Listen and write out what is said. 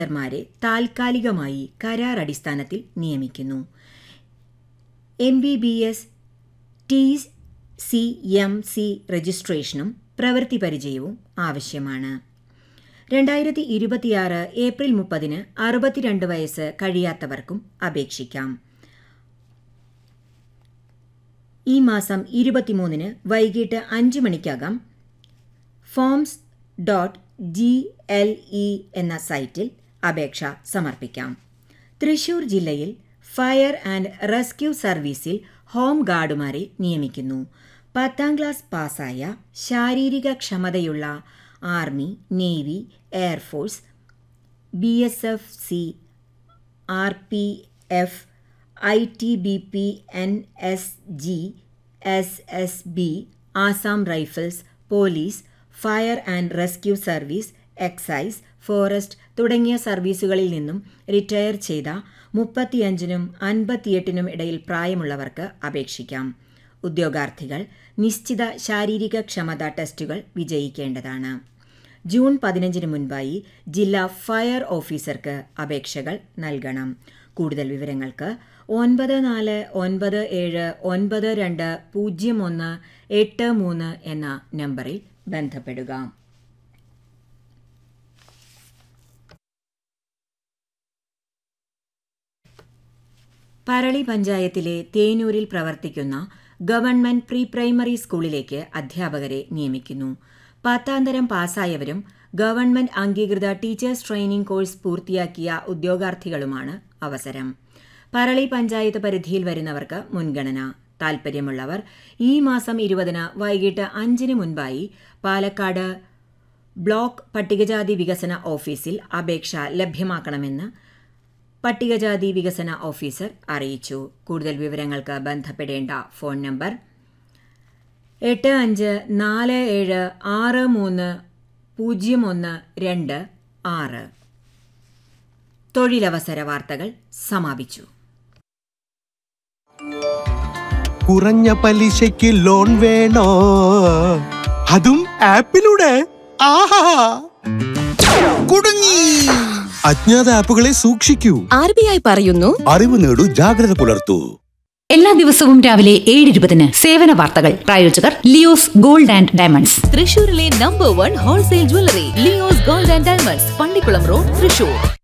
മാരെ താൽക്കാലികമായി കരാർ അടിസ്ഥാനത്തിൽ നിയമിക്കുന്നു M B B S T C M C രജിസ്ട്രേഷനും പ്രവൃത്തി പരിചയവും ആവശ്യമാണ് രണ്ടായിരത്തി ഇരുപത്തിയാറ് ഏപ്രിൽ മുപ്പതിന് അറുപത്തിരണ്ട് വയസ്സ് കഴിയാത്തവർക്കും അപേക്ഷിക്കാം ഈ മാസം ഇരുപത്തിമൂന്നിന് വൈകിട്ട് അഞ്ച് മണിക്കകം forms dot G L E എന്ന സൈറ്റിൽ അപേക്ഷ സമർപ്പിക്കാം തൃശൂർ ജില്ലയിൽ ഫയർ ആൻഡ് റെസ്ക്യൂ സർവീസിൽ ഹോം ഗാർഡുമാരെ നിയമിക്കുന്നു പത്താം ക്ലാസ് പാസ്സായ ശാരീരിക ക്ഷമതയുള്ള army navy air force B S F C R P F I T B P N S G S S B Assam rifles police fire and rescue service excise forest തുടങ്ങിയ സർവീസുകളിൽ നിന്നും റിട്ടയർ ചെയ്ത മുപ്പത്തിയഞ്ചിനും അൻപത്തിയെട്ടിനും ഇടയിൽ പ്രായമുള്ളവർക്ക് അപേക്ഷിക്കാം ഉദ്യോഗാർത്ഥികൾ നിശ്ചിത ശാരീരിക ക്ഷമതാ ടെസ്റ്റുകൾ വിജയിക്കേണ്ടതാണ് ജൂൺ പതിനഞ്ചിന് മുൻപായി ജില്ലാ ഫയർ ഓഫീസർക്ക് അപേക്ഷകൾ നൽകണം കൂടുതൽ വിവരങ്ങൾക്ക് ഒൻപത് നാല് ഒൻപത് ഏഴ് ഒൻപത് രണ്ട് പൂജ്യം ഒന്ന് എട്ട് മൂന്ന് എന്ന നമ്പറിൽ ബന്ധപ്പെടുക പറളി പഞ്ചായത്തിലെ തേനൂരിൽ പ്രവർത്തിക്കുന്ന ഗവൺമെന്റ് പ്രീ പ്രൈമറി സ്കൂളിലേക്ക് അധ്യാപകരെ നിയമിക്കുന്നു പത്താന്തരം പാസ്സായവരും ഗവൺമെന്റ് അംഗീകൃത ടീച്ചേഴ്സ് ട്രെയിനിംഗ് കോഴ്സ് പൂർത്തിയാക്കിയ ഉദ്യോഗാർത്ഥികളുമാണ് അവസരം പറളി പഞ്ചായത്ത് പരിധിയിൽ വരുന്നവർക്ക് മുൻഗണന താൽപ്പര്യമുള്ളവർ ഈ മാസം ഇരുപതിന് വൈകിട്ട് അഞ്ചിന് മുൻപായി പാലക്കാട് ബ്ലോക്ക് പട്ടികജാതി വികസന ഓഫീസിൽ അപേക്ഷ ലഭ്യമാക്കണമെന്ന് പട്ടികജാതി വികസന ഓഫീസർ അറിയിച്ചു കൂടുതൽ വിവരങ്ങൾക്ക് ബന്ധപ്പെടേണ്ട ഫോൺ നമ്പർ എട്ട് അഞ്ച് നാല് ഏഴ് ആറ് മൂന്ന് പൂജ്യം ഒന്ന് രണ്ട് ആറ് തൊഴിലവസര വാർത്തകൾ സമാപിച്ചു കുറഞ്ഞ പലിശയ്ക്ക് ലോൺ വേണോ അതും ആപ്പിലൂടെ ആഹാ കുടുങ്ങി അജ്ഞാത ആപ്പുകളെ സൂക്ഷിക്കൂ ആർ ബി ഐ പറയുന്നു അറിവ് നേടൂ ജാഗ്രത പുലർത്തൂ എല്ലാ ദിവസവും രാവിലെ ഏഴ് ഇരുപതിന് സേവന വാർത്തകൾ പ്രായോജകർ ലിയോസ് ഗോൾഡ് ആൻഡ് ഡയമണ്ട്സ് തൃശൂരിലെ number one wholesale jewellery Leos Gold and Diamonds Pallikulam road Thrissur